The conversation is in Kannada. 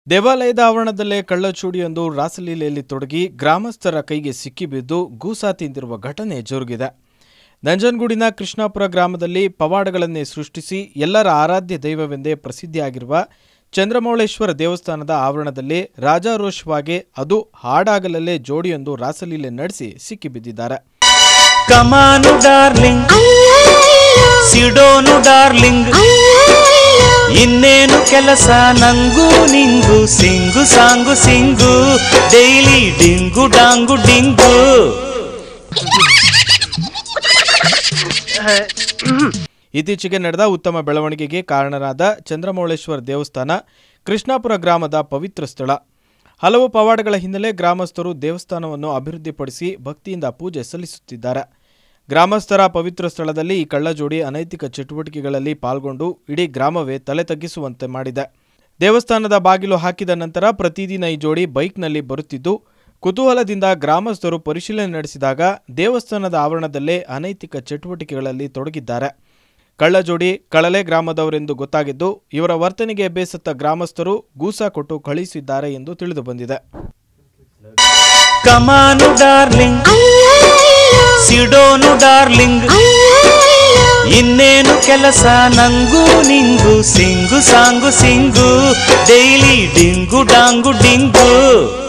ದೇವಾಲಯದ ಆವರಣದಲ್ಲೇ ಕಳ್ಳಚೂಡಿಯೊಂದು ರಾಸಲೀಲೆಯಲ್ಲಿ ತೊಡಗಿ ಗ್ರಾಮಸ್ಥರ ಕೈಗೆ ಸಿಕ್ಕಿಬಿದ್ದು ಗೂಸಾ ತಿಂದಿರುವ ಘಟನೆ ಜರುಗಿದೆ ನಂಜನಗೂಡಿನ ಕೃಷ್ಣಾಪುರ ಗ್ರಾಮದಲ್ಲಿ ಪವಾಡಗಳನ್ನೇ ಸೃಷ್ಟಿಸಿ ಎಲ್ಲರ ಆರಾಧ್ಯ ದೈವವೆಂದೇ ಪ್ರಸಿದ್ಧಿಯಾಗಿರುವ ಚಂದ್ರಮೌಳೇಶ್ವರ ದೇವಸ್ಥಾನದ ಆವರಣದಲ್ಲಿ ರಾಜಾರೋಷವಾಗಿ ಅದು ಹಾಡಾಗಲಲ್ಲೇ ಜೋಡಿಯೊಂದು ರಾಸಲೀಲೆ ನಡೆಸಿ ಸಿಕ್ಕಿಬಿದ್ದಿದ್ದಾರೆ ಕಮಾನು ಡಾರ್ಲಿಂಗ್ ಸಿಡೋನು ಡಾರ್ಲಿಂಗ್ ಇನ್ನೇನು ಕೆಲಸ ನಂಗೂ ನಿಂಗು sing song sing daily ding dong ding ಇತ್ತೀಚೆಗೆ ನಡೆದ ಉತ್ತಮ ಬೆಳವಣಿಗೆಗೆ ಕಾರಣರಾದ ಚಂದ್ರಮೌಳೇಶ್ವರ ದೇವಸ್ಥಾನ ಕೃಷ್ಣಾಪುರ ಗ್ರಾಮದ ಪವಿತ್ರ ಸ್ಥಳ ಹಲವು ಪವಾಡಗಳ ಹಿನ್ನೆಲೆ ಗ್ರಾಮಸ್ಥರು ದೇವಸ್ಥಾನವನ್ನು ಅಭಿವೃದ್ಧಿಪಡಿಸಿ ಭಕ್ತಿಯಿಂದ ಪೂಜೆ ಸಲ್ಲಿಸುತ್ತಿದ್ದಾರೆ ಗ್ರಾಮಸ್ಥರ ಪವಿತ್ರ ಸ್ಥಳದಲ್ಲಿ ಈ ಕಳ್ಳಜೋಡಿ ಅನೈತಿಕ ಚಟುವಟಿಕೆಗಳಲ್ಲಿ ಪಾಲ್ಗೊಂಡು ಇಡೀ ಗ್ರಾಮವೇ ತಲೆ ತಗ್ಗಿಸುವಂತೆ ಮಾಡಿದೆ ದೇವಸ್ಥಾನದ ಬಾಗಿಲು ಹಾಕಿದ ನಂತರ ಪ್ರತಿದಿನ ಈ ಜೋಡಿ ಬೈಕ್ನಲ್ಲಿ ಬರುತ್ತಿದ್ದು ಕುತೂಹಲದಿಂದ ಗ್ರಾಮಸ್ಥರು ಪರಿಶೀಲನೆ ನಡೆಸಿದಾಗ ದೇವಸ್ಥಾನದ ಆವರಣದಲ್ಲೇ ಅನೈತಿಕ ಚಟುವಟಿಕೆಗಳಲ್ಲಿ ತೊಡಗಿದ್ದಾರೆ ಕಳ್ಳಜೋಡಿ ಕಳಲೆ ಗ್ರಾಮದವರೆಂದು ಗೊತ್ತಾಗಿದ್ದು ಇವರ ವರ್ತನೆಗೆ ಬೇಸತ್ತ ಗ್ರಾಮಸ್ಥರು ಗೂಸಾ ಕೊಟ್ಟು ಕಳುಹಿಸಿದ್ದಾರೆ ಎಂದು ತಿಳಿದು ಬಂದಿದೆ ಕಮಾನು ಡಾರ್ಲಿಂಗ್ ಸಿಡೋನು ಡಾರ್ಲಿಂಗ್ ಇನ್ನೇನು ಕೆಲಸ ನಂಗೂ ನಿಂಗು sing song sing daily ding dong ಡಿಂಗು